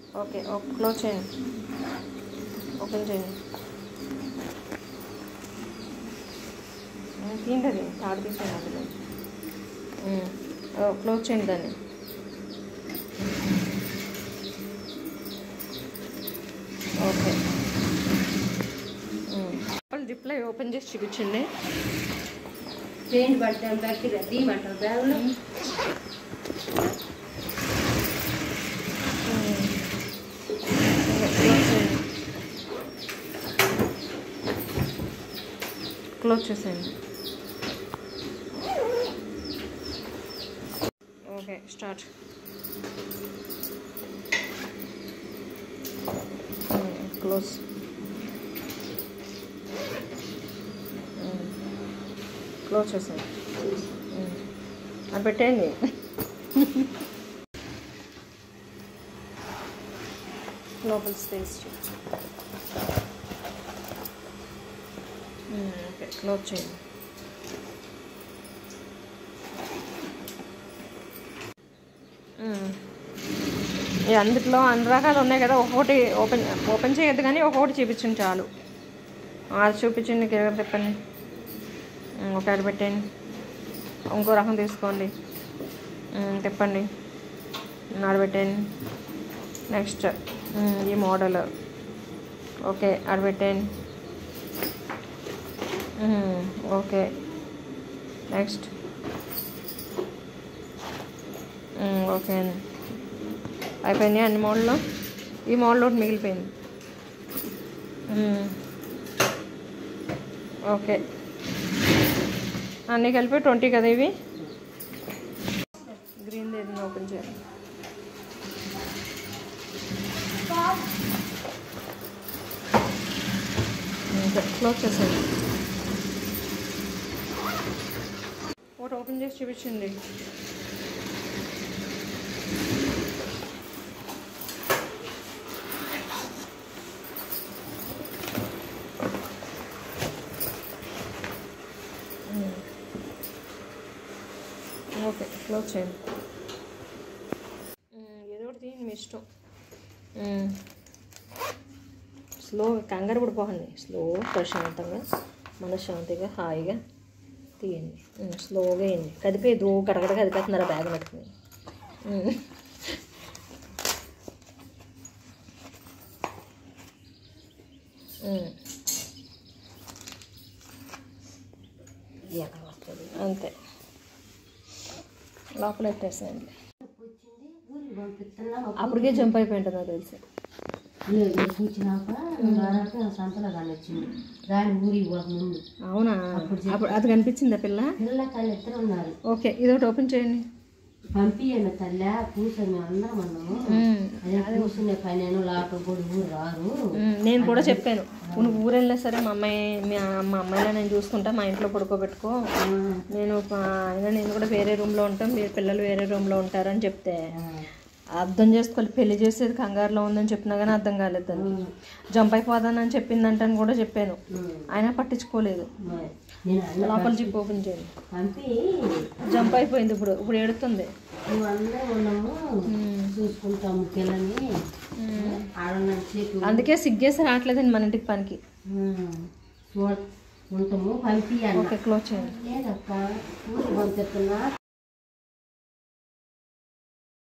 Okay okay close చేయండి open చేయండి తింటది తాడు తీసేయండి అందులో ఉమ్, ఓ, క్లోజ్ చేయండి దాన్ని ఓకే ఉమ్. జిప్లో ఓపెన్ చేసి చూపించండి పెయింట్ పడతాం బ్యాక్కి తీయమంటారు బ్యాగులో క్లోజ్ చేసేయండి ఓకే స్టార్ట్ క్లోజ్ క్లోజ్ చేసేయండి అది పెట్టేయండి లోపల స్పేస్ ఓకే క్లోజ్ చేయండి మ్మ్. ఈ అందులో అన్ని రకాలు ఉన్నాయి కదా ఒక్కొక్కటి ఓపెన్ ఓపెన్ చేయొద్దు కానీ ఒక్కొక్కటి చూపించండి చాలు అది చూపించండి కింద తిప్పండి మ్మ్, ఒకటి పెట్టండి ఇంకో రకం తీసుకోండి మ్మ్, తిప్పండి ఆడబెట్టండి నెక్స్ట్ మ్మ్, ఈ మోడల్ ఓకే ఆడబెట్టండి మ్మ్, ఓకే నెక్స్ట్ మ్మ్, ఓకే అండి అయిపోయినాయి అన్ని మోడల్లో ఈ మోడల్ ఒకటి మిగిలిపోయింది మ్మ్. ఓకే అన్నీ కలిపి ట్వంటీ కదా ఇవి గ్రీన్ ఏదైనా ఓపెన్ చేయాలి ఇంకా క్లోజ్ చేసేది ఒకటి ఓపెన్ చేసి చూపించండి ఓకే క్లోజ్ చేయండి మ్మ్, ఏదో ఒకటి తీయండి మీ ఇష్టం మ్మ్. స్లో కంగారు పడిపోకండి స్లో ప్రశాంతంగా మనశ్శాంతిగా హాయిగా తీయండి మ్మ్, స్లోగా వేయండి కదిపేదు గడగడ కదిపేస్తున్నారు బ్యాగ్ పట్టుకుని మ్మ్. మ్మ్. ఎలా వస్తుంది అంతే లోపల పెట్టేసేయండి వచ్చింది ఊరికి పంపిస్తున్నాం అప్పటికే జంప్ అయిపోయి ఉంటుంది నాకు తెలిసి కూర్చున్నాక వారానికి నా సంతలో కానీ వచ్చింది రాని ఊరికి పోక ముందు అవునా అప్పుడు అది కనిపించిందా పిల్ల పిల్ల తల్లి ఇద్దరు ఉన్నారు ఓకే ఇది ఒకటి ఓపెన్ చేయండి పంపియండి తల్లి కూర్చొని మేము అందరం ఉన్నాము మ్మ్. అదే కూర్చునే పని నేను లోపల కూడా ఊరు రారు మ్మ్. నేను కూడా చెప్పాను నువ్వు ఊరు వెళ్ళినా సరే మా అమ్మాయి మీ మా అమ్మాయిలా నేను చూసుకుంటా మా ఇంట్లో పడుకోబెట్టుకో నేను ప- అయినా నేను కూడా వేరే రూమ్లో ఉంటాం మీరు పిల్లలు వేరే రూమ్లో ఉంటారని చెప్తే అర్థం చేసుకోవాలి పెళ్లి చేసేది కంగారులో ఉందని చెప్పినా కానీ అర్థం కాలేదు దానికి జంప్ అయిపోదానని చెప్పిందంటని కూడా చెప్పాను అయినా పట్టించుకోలేదు మరి నేను అన్న లోపల జిప్ ఓపెన్ చేయండి పంపి జంప్ అయిపోయింది ఇప్పుడు ఇప్పుడు ఏడుతుంది నువ్వు అందరం ఉన్నాము చూసుకుంటాము పిల్లని ఆడన్న చేతి అందుకే సిగ్గేసి రావట్లేదండి మన ఇంటికి పనికి చూడ ఉంటాము పంపియాలి ఓకే క్లోజ్ చేయండి లేదక్క ఊరికి పంపిస్తున్నా